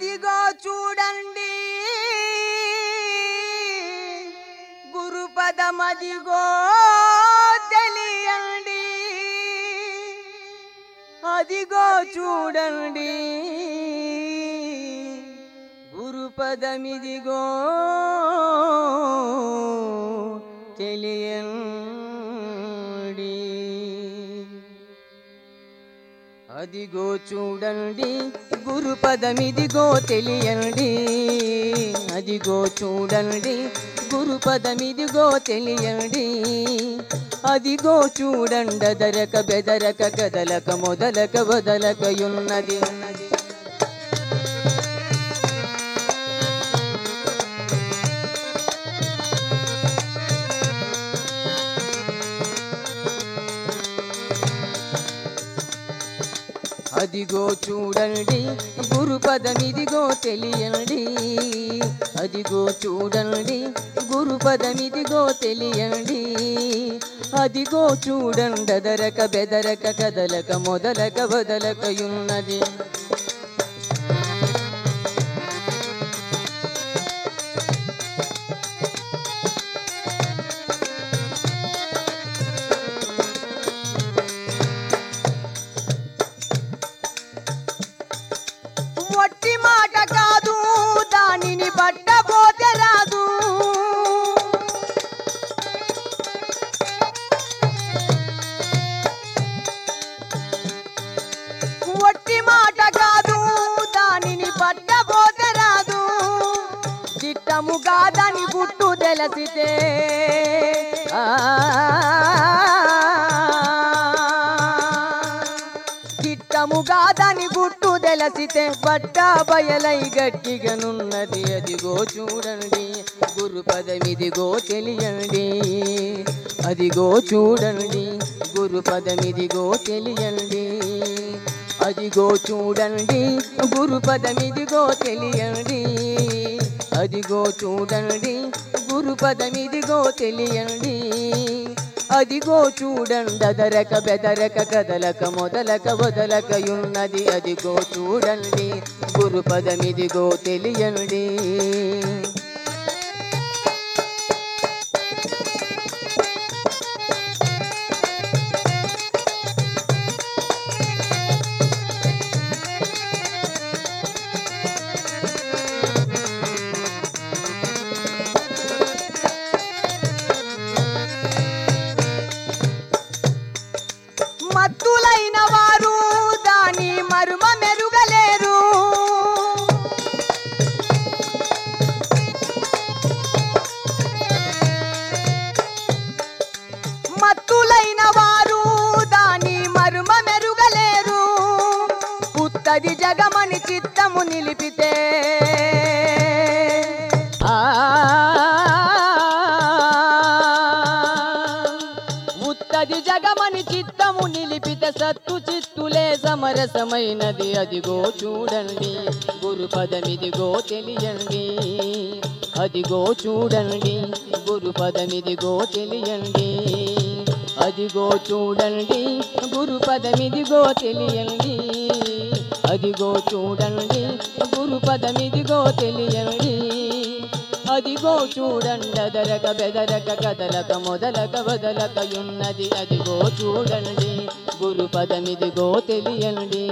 అదిగో చూడండి గురుపదమదిగో తెలియండి అదిగో చూడండి గురుపదమిదిగో తెలియండి అదిగో చూడండి గురుపదమిదిగో తెలియండి అదిగో చూడండి గురుపదమిదిగో తెలియండి అదిగో చూడండ దరక బెదరక కదలక మొదలక వదలకయున్నది ఉన్నది అదిగో చూడండి గురుపదమిదిగో తెలియండి అదిగో చూడండి గురుపదమిదిగో తెలియండి అదిగో చూడండ దరక బెదరక కదలక మొదలక వదలకయున్నది వట్టి మాట కాదు దానిని పట్టబోతే రాదు వట్టి మాట కాదు దానిని పట్టబోతే రాదు చిట్టముగా దాని గుట్టు తెలిసితే ఆ చిట్టముగా దాని గుట్టు తెలిసితే బట్ట బయలై గట్టిగనున్నది అదిగో చూడండి గురు పదమిదిగో తెలియండి అదిగో చూడండి గురు పదమిదిగో తెలియండి అదిగో చూడండి గురు పదమిదిగో తెలియండి అదిగో చూడండి గురు పదమిదిగో తెలియండి అదిగో చూడండి అదరక బెదరక కదలక మొదలక వదలకయున్నది అదిగో చూడండి గురు పదమిదిగో తెలియండి మత్తులైన వారు దాని మరుమ మెరుగలేరు మత్తులైన వారు దాని మరుమ మెరుగలేరు పుత్తది జగమని చిత్తము నిలిపితే ఆ ఉత్తది జగమని చిత్తము నిలిపిత సత్తు చిత్తులే సమరసమైనది అదిగో చూడండి గురు పదమిదిగో తెలియండి అదిగో చూడండి గురు పదమిదిగో తెలియండి అదిగో చూడండి గురు పదమిదిగో తెలియండి అదిగో చూడండి గురు పదమిదిగో తెలియండి అదిగో చూడండి అదరక బెదరక కదలక మొదలక వదలకయున్నది అదిగో చూడండి గురు పదమిదిగో తెలియండి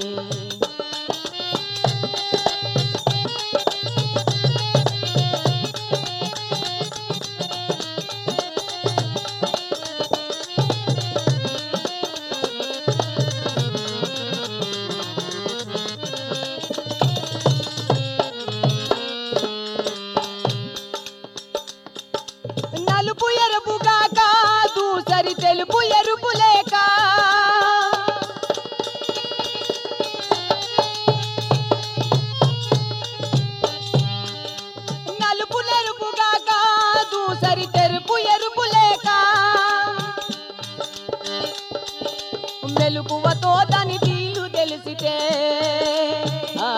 నలుపు ఎరుపుగా కాదు సరి తెలుపు ఎరుపు లేక నలుపు నెరుపుగా కాదు సరి తెరుపు ఎరుపు లేక మెలుకువతో దాని తీరు తెలిసితే ఆ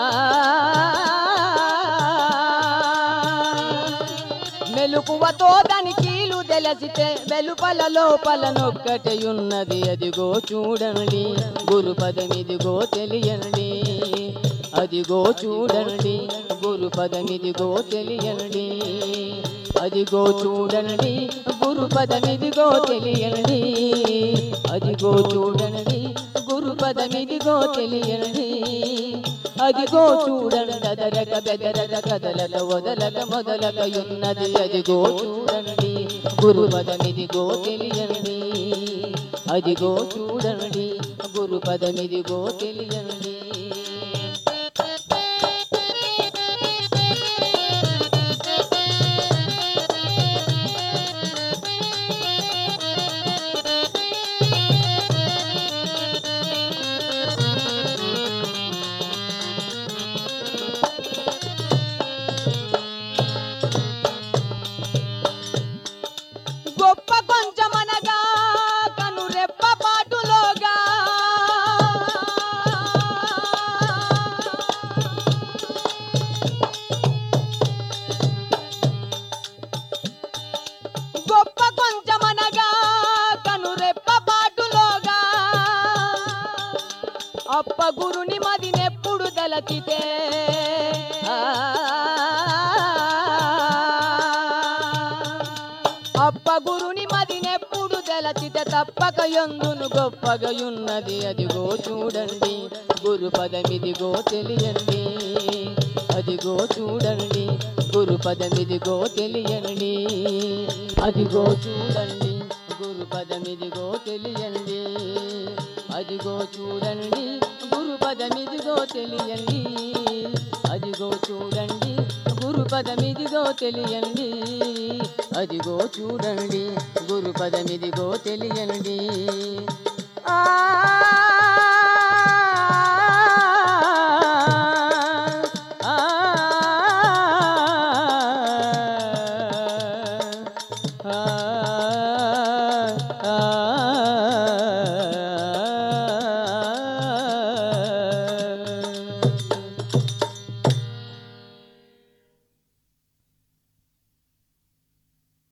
మెలుకువతో దాని కీలు తెలిసితే వెలుపల లోపల నొక్కటి ఉన్నది అదిగో చూడండి గురు పదమిదిగో తెలియండి అదిగో చూడండి గురు పదమిదిగో తెలియండి అదిగో చూడండి గురు పదమిదిగో తెలియండి అదిగో చూడండి గురు పదమిదిగో తెలియండి అదిగో చూడండి అదరక బెదరక కదలక వదలక మొదలక ఉన్నది అదిగో చూడండి గురు పదమిదిగో తెలియండి అదిగో చూడండి గురు పదమిదిగో తెలియండి గొప్ప కొంచెమనగా కను రెప్ప పాటులోగా గొప్ప కొంచెమనగా కను రెప్ప పాటులోగా అప్ప గురుని మదినెప్పుడు దలచితే ఆ అప్ప గురుని మదినెప్పుడు తెలచితే తప్పక ఎందును గొప్పగయున్నది అదిగో చూడండి గురు పదమిదిగో తెలియండి అదిగో చూడండి గురు పదమిదిగో తెలియండి అదిగో చూడండి గురు పదమిదిగో తెలియండి అదిగో చూడండి గురు పదమిదిగో తెలియండి అదిగో చూడండి గురు పదమిదిగో తెలియండి అదిగో చూడండి గురు పదమిదిగో తెలియండి ఆ